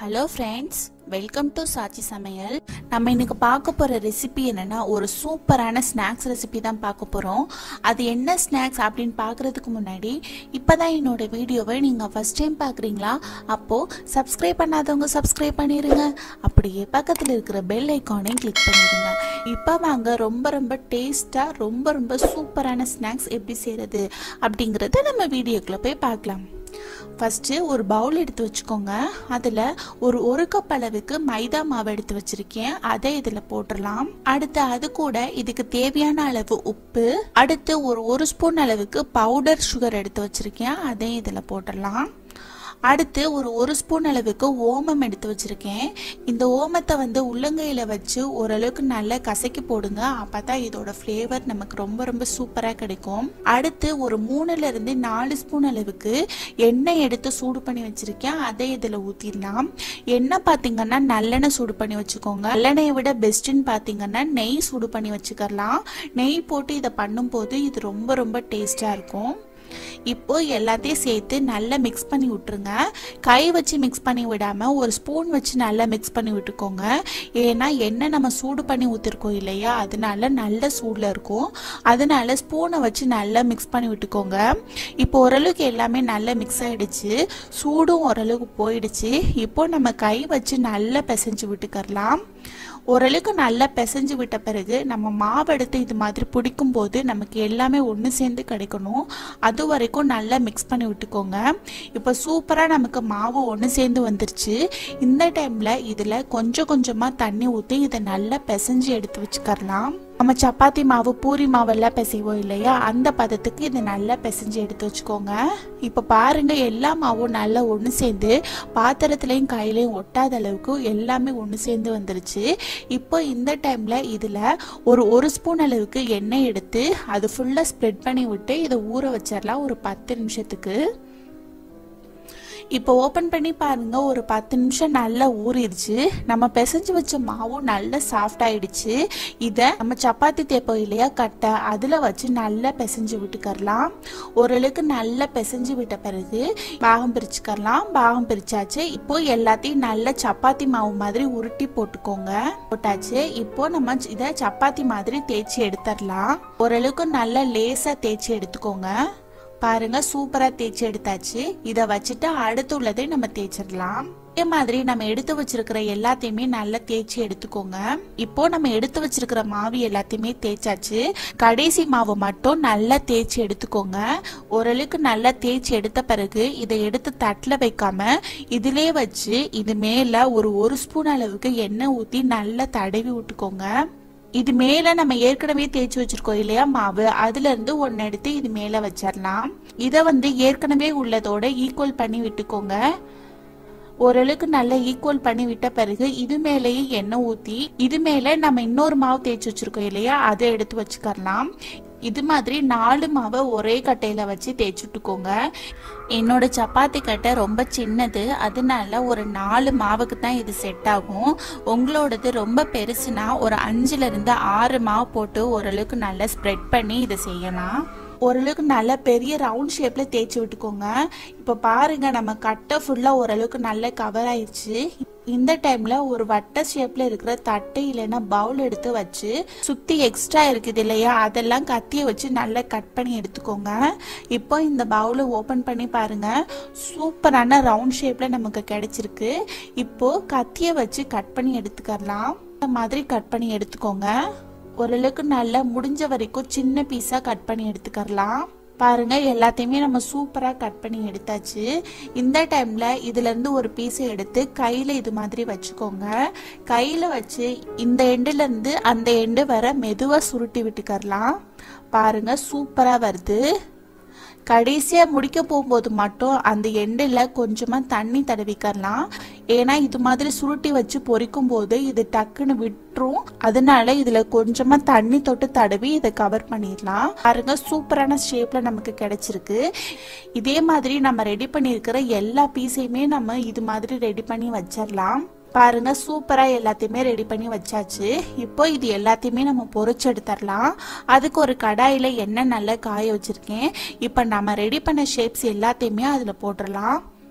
hello friends welcome to Saachi Samayal நம்ம இன்னைக்கு பார்க்க போகிற ரெசிபி என்னன்னா ஒரு சூப்பரான ஸ்நாக்ஸ் ரெசிபி தான் பார்க்க போகிறோம் அது என்ன ஸ்நாக்ஸ் அப்படின்னு பார்க்குறதுக்கு முன்னாடி இப்போ தான் என்னோட வீடியோவை நீங்கள் ஃபஸ்ட் டைம் பார்க்குறீங்களா அப்போது சப்ஸ்கிரைப் பண்ணாதவங்க சப்ஸ்கிரைப் பண்ணிடுங்க அப்படியே பக்கத்தில் இருக்கிற பெல் ஐக்கானையும் கிளிக் பண்ணிடுங்க இப்போ வாங்க ரொம்ப ரொம்ப டேஸ்ட்டாக ரொம்ப ரொம்ப சூப்பரான ஸ்நாக்ஸ் எப்படி செய்கிறது அப்படிங்கிறத நம்ம வீடியோக்குள்ளே போய் பார்க்கலாம் ஃபஸ்ட்டு ஒரு பவுல் எடுத்து வச்சுக்கோங்க அதில் ஒரு ஒரு கப் அளவுக்கு மைதா மாவு எடுத்து வச்சிருக்கேன் அதை இதில் போட்டுடலாம் அடுத்து அது கூட இதுக்கு தேவையான அளவு உப்பு அடுத்து ஒரு ஒரு ஸ்பூன் அளவுக்கு பவுடர் சுகர் எடுத்து வச்சிருக்கேன் அதையும் இதில் போட்டுடலாம் அடுத்து ஒரு ஒரு ஸ்பூன் அளவுக்கு ஓமம் எடுத்து வச்சிருக்கேன் இந்த ஓமத்தை வந்து உள்ளங்கையில் வச்சு ஓரளவுக்கு நல்லா கசக்கி போடுங்க அப்போ தான் இதோட ஃப்ளேவர் நமக்கு ரொம்ப ரொம்ப சூப்பராக கிடைக்கும் அடுத்து ஒரு மூணுல இருந்து நாலு ஸ்பூன் அளவுக்கு எண்ணெய் எடுத்து சூடு பண்ணி வச்சிருக்கேன் அதை இதில் ஊற்றிடலாம் எண்ணெய் பார்த்தீங்கன்னா நல்லெண்ணெய் சூடு பண்ணி வச்சுக்கோங்க நல்லெண்ணெயை விட பெஸ்ட்டுன்னு பார்த்தீங்கன்னா நெய் சூடு பண்ணி வச்சுக்கலாம் நெய் போட்டு இதை பண்ணும்போது இது ரொம்ப ரொம்ப டேஸ்டாக இருக்கும் இப்போ எல்லாத்தையும் சேர்த்து நல்லா மிக்ஸ் பண்ணி விட்டுருங்க கை வச்சு மிக்ஸ் பண்ணி விடாம ஒரு ஸ்பூன் வச்சு நல்லா மிக்ஸ் பண்ணி விட்டுக்கோங்க ஏன்னா எண்ணெய் நம்ம சூடு பண்ணி ஊற்றிருக்கோம் இல்லையா அதனால நல்ல சூடில் இருக்கும் அதனால ஸ்பூனை வச்சு நல்லா மிக்ஸ் பண்ணி விட்டுக்கோங்க இப்போ ஓரளவுக்கு எல்லாமே நல்லா மிக்ஸ் ஆயிடுச்சு சூடும் ஓரளவுக்கு போயிடுச்சு இப்போ நம்ம கை வச்சு நல்லா பிசைஞ்சு விட்டுக்கரலாம் ஓரளவுக்கு நல்லா பிசைஞ்சு விட்ட பிறகு நம்ம மாவு எடுத்து இது மாதிரி பிடிக்கும் போது நமக்கு எல்லாமே ஒன்று சேர்ந்து கிடைக்கணும் அது வரைக்கும் நல்லா மிக்ஸ் பண்ணி விட்டுக்கோங்க இப்போ சூப்பராக நமக்கு மாவு ஒன்று சேர்ந்து வந்துருச்சு இந்த டைமில் இதில் கொஞ்சம் கொஞ்சமாக தண்ணி ஊற்றி இதை நல்லா பிசைஞ்சு எடுத்து வச்சுக்கரலாம் நம்ம சப்பாத்தி மாவு பூரி மாவெல்லாம் பிசைவோம் இல்லையா அந்த பதத்துக்கு இதை நல்லா பிசைஞ்சு எடுத்து வச்சுக்கோங்க இப்போ பாருங்க எல்லா மாவும் நல்லா ஒன்று சேர்ந்து பாத்திரத்துலையும் கையிலையும் ஒட்டாத அளவுக்கு எல்லாமே ஒன்று சேர்ந்து வந்துருச்சு இப்போ இந்த டைமில் இதில் ஒரு ஒரு ஸ்பூன் அளவுக்கு எண்ணெய் எடுத்து அது ஃபுல்லாக ஸ்ப்ரெட் பண்ணி விட்டு இதை ஊற வச்சிடலாம் ஒரு பத்து நிமிஷத்துக்கு இப்போ ஓப்பன் பண்ணி பாருங்க ஒரு பத்து நிமிஷம் நல்லா ஊறிடுச்சு நம்ம பிசைஞ்சு வச்ச மாவும் நல்லா சாஃப்ட் ஆயிடுச்சு இதை நம்ம சப்பாத்தி தேப்போம் இல்லையா கட்டை அதில் வச்சு நல்லா பிசைஞ்சு விட்டுக்கரலாம் ஓரளவுக்கு நல்லா பிசைஞ்சு விட்ட பிறகு பாகம் பிரிச்சுக்கரலாம் பாகம் பிரிச்சாச்சு இப்போ எல்லாத்தையும் நல்லா சப்பாத்தி மாவு மாதிரி உருட்டி போட்டுக்கோங்க போட்டாச்சு இப்போ நம்ம இதை சப்பாத்தி மாதிரி தேய்ச்சி எடுத்துடலாம் ஓரளவுக்கு நல்லா லேசாக தேய்ச்சி எடுத்துக்கோங்க பாருங்க சூப்பரா தேய்ச்சி எடுத்தாச்சு இதை வச்சுட்டு அடுத்து உள்ளதை நம்ம தேய்ச்சிடலாம் இதே மாதிரி நம்ம எடுத்து வச்சிருக்கிற எல்லாத்தையுமே நல்லா தேய்ச்சி எடுத்துக்கோங்க இப்போ நம்ம எடுத்து வச்சிருக்கிற மாவு எல்லாத்தையுமே தேய்ச்சாச்சு கடைசி மாவு மட்டும் நல்லா தேய்ச்சி எடுத்துக்கோங்க ஓரளவுக்கு நல்லா தேய்ச்சி எடுத்த பிறகு இதை எடுத்து தட்டில் வைக்காம இதிலே வச்சு இது மேல ஒரு ஒரு ஸ்பூன் அளவுக்கு எண்ணெய் ஊற்றி நல்லா தடவி விட்டுக்கோங்க இது மேல நம்ம ஏற்கனவே தேய்ச்சி வச்சிருக்கோம் இல்லையா மாவு அதுல இருந்து ஒன்னு எடுத்து இது மேல வச்சிடலாம் இத வந்து ஏற்கனவே உள்ளதோட ஈக்குவல் பண்ணி விட்டுக்கோங்க ஓரளவுக்கு நல்லா ஈக்குவல் பண்ணி விட்ட பிறகு இது மேலேயும் எண்ணெய் ஊத்தி இது மேல நம்ம இன்னொரு மாவு தேய்ச்சி வச்சிருக்கோம் இல்லையா அதை எடுத்து வச்சுக்கரலாம் இது மாதிரி நாலு மாவை ஒரே கட்டையில வச்சு தேய்ச்சுட்டுக்கோங்க என்னோட சப்பாத்தி கட்டை ரொம்ப சின்னது அதனால ஒரு நாலு மாவுக்கு தான் இது செட் ஆகும் உங்களோடது ரொம்ப பெருசுனா ஒரு அஞ்சுல இருந்து ஆறு மாவு போட்டு ஓரளவுக்கு நல்லா ஸ்ப்ரெட் பண்ணி இதை செய்யலாம் ஓரளவுக்கு நல்ல பெரிய ரவுண்ட் ஷேப்ல தேய்ச்சி விட்டுக்கோங்க இப்போ பாருங்க நம்ம கட்டை ஃபுல்லா ஓரளவுக்கு நல்ல கவர் ஆயிடுச்சு இந்த டைம்ல ஒரு வட்ட ஷேப்ல இருக்கிற தட்டை இல்லைன்னா பவுல் எடுத்து வச்சு சுத்தி எக்ஸ்ட்ரா இருக்குது இல்லையா அதெல்லாம் கத்திய வச்சு நல்லா கட் பண்ணி எடுத்துக்கோங்க இப்போ இந்த பவுலை ஓபன் பண்ணி பாருங்க சூப்பரான ரவுண்ட் ஷேப்ல நமக்கு கிடைச்சிருக்கு இப்போ கத்திய வச்சு கட் பண்ணி எடுத்துக்கலாம் இந்த மாதிரி கட் பண்ணி எடுத்துக்கோங்க ஓரளவுக்கு நல்லா முடிஞ்ச வரைக்கும் சின்ன பீஸா கட் பண்ணி எடுத்துக்கலாம் பாருங்க எல்லாத்தையுமே நம்ம சூப்பரா கட் பண்ணி எடுத்தாச்சு இந்த டைம்ல இதுல இருந்து ஒரு பீஸை எடுத்து கையில இது மாதிரி வச்சுக்கோங்க கையில வச்சு இந்த எண்டுல இருந்து அந்த எண்டு வர மெதுவா சுருட்டி விட்டுக்கரலாம் பாருங்க சூப்பரா வருது கடைசியாக முடிக்க போகும்போது மட்டும் அந்த எண்டில் கொஞ்சமாக தண்ணி தடவிக்கலாம் ஏன்னா இது மாதிரி சுருட்டி வச்சு பொரிக்கும் போது இது டக்குன்னு விட்டுரும் அதனால இதில் கொஞ்சமாக தண்ணி தொட்டு தடவி இதை கவர் பண்ணிடலாம் பாருங்க சூப்பரான ஷேப்பில் நமக்கு கிடைச்சிருக்கு இதே மாதிரி நம்ம ரெடி பண்ணியிருக்கிற எல்லா பீஸையுமே நம்ம இது மாதிரி ரெடி பண்ணி வச்சிடலாம் பாருங்க சூப்பரா எல்லாத்தையுமே ரெடி பண்ணி வச்சாச்சு இப்போ இது எல்லாத்தையுமே நம்ம பொரிச்சு எடுத்துடலாம் அதுக்கு ஒரு கடாயில எண்ணெய் நல்லா காய வச்சிருக்கேன் இப்போ நம்ம ரெடி பண்ண ஷேப்ஸ் எல்லாத்தையுமே அதுல போட்டுடலாம்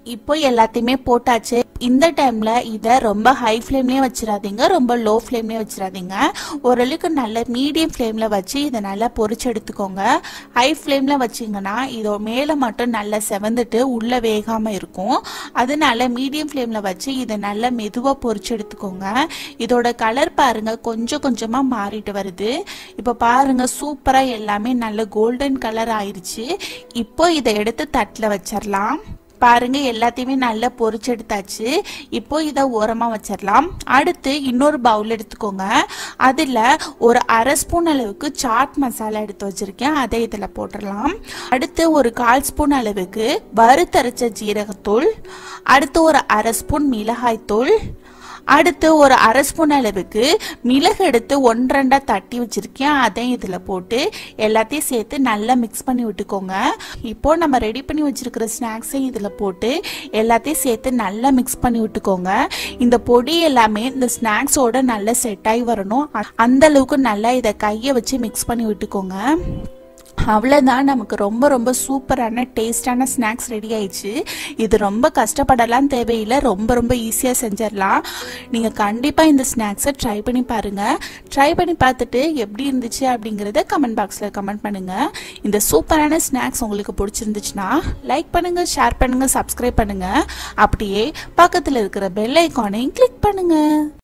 இப்போ எல்லாத்தையுமே போட்டாச்சு இந்த டைம்ல இதை ரொம்ப ஹை ஃப்ளேம்லயே வச்சிடாதீங்க ரொம்ப லோ ஃப்ளேம்லயே வச்சிடாதீங்க ஓரளவுக்கு நல்ல மீடியம் ஃப்ளேம்ல வச்சு இதை நல்லா பொரிச்சு எடுத்துக்கோங்க ஹை ஃப்ளேம்ல வச்சீங்கன்னா இதோ மேலே மட்டும் நல்லா செவந்துட்டு உள்ள வேகாம இருக்கும் அதனால மீடியம் ஃப்ளேம்ல வச்சு இதை நல்லா மெதுவா பொரிச்சு எடுத்துக்கோங்க இதோட கலர் பாருங்க கொஞ்சம் கொஞ்சமா மாறிட்டு வருது இப்போ பாருங்க சூப்பரா எல்லாமே நல்ல கோல்டன் கலர் ஆயிருச்சு இப்போ இதை எடுத்து தட்டில் வச்சிடலாம் பாருங்க எல்லாத்தையுமே நல்லா பொரிச்சு எடுத்தாச்சு இப்போ இதை ஓரமா வச்சிடலாம் அடுத்து இன்னொரு பவுல் எடுத்துக்கோங்க அதுல ஒரு அரை ஸ்பூன் அளவுக்கு சாட் மசாலா எடுத்து வச்சிருக்கேன் அதை இதுல போட்டுடலாம் அடுத்து ஒரு கால் ஸ்பூன் அளவுக்கு வறுத்தரைச்ச ஜீரகத்தூள் அடுத்து ஒரு அரை ஸ்பூன் மிளகாய் தூள் அடுத்து ஒரு அரை ஸ்பூன் அளவுக்கு மிளகு எடுத்து ஒன்றண்டா தட்டி வச்சிருக்கேன் அதையும் இதில் போட்டு எல்லாத்தையும் சேர்த்து நல்லா மிக்ஸ் பண்ணி விட்டுக்கோங்க இப்போ நம்ம ரெடி பண்ணி வச்சிருக்கிற ஸ்நாக்ஸையும் இதில் போட்டு எல்லாத்தையும் சேர்த்து நல்லா மிக்ஸ் பண்ணி விட்டுக்கோங்க இந்த பொடி எல்லாமே இந்த ஸ்நாக்ஸோட நல்லா செட் ஆகி வரணும் அ- அந்த அளவுக்கு நல்லா இதை கையை வச்சு மிக்ஸ் பண்ணி விட்டுக்கோங்க அவ்வளோதான் நமக்கு ரொம்ப ரொம்ப சூப்பரான டேஸ்டான ஸ்நாக்ஸ் ரெடி ஆயிடுச்சு இது ரொம்ப கஷ்டப்படலாம் தேவையில்லை ரொம்ப ரொம்ப ஈஸியாக செஞ்சிடலாம் நீங்கள் கண்டிப்பாக இந்த ஸ்நாக்ஸை ட்ரை பண்ணி பாருங்கள் ட்ரை பண்ணி பார்த்துட்டு எப்படி இருந்துச்சு அப்படிங்கிறத கமெண்ட் பாக்ஸில் கமெண்ட் பண்ணுங்கள் இந்த சூப்பரான ஸ்நாக்ஸ் உங்களுக்கு பிடிச்சிருந்துச்சுன்னா லைக் பண்ணுங்கள் ஷேர் பண்ணுங்கள் சப்ஸ்கிரைப் பண்ணுங்கள் அப்படியே பக்கத்தில் இருக்கிற பெல் ஐக்கானையும் கிளிக் பண்ணுங்கள்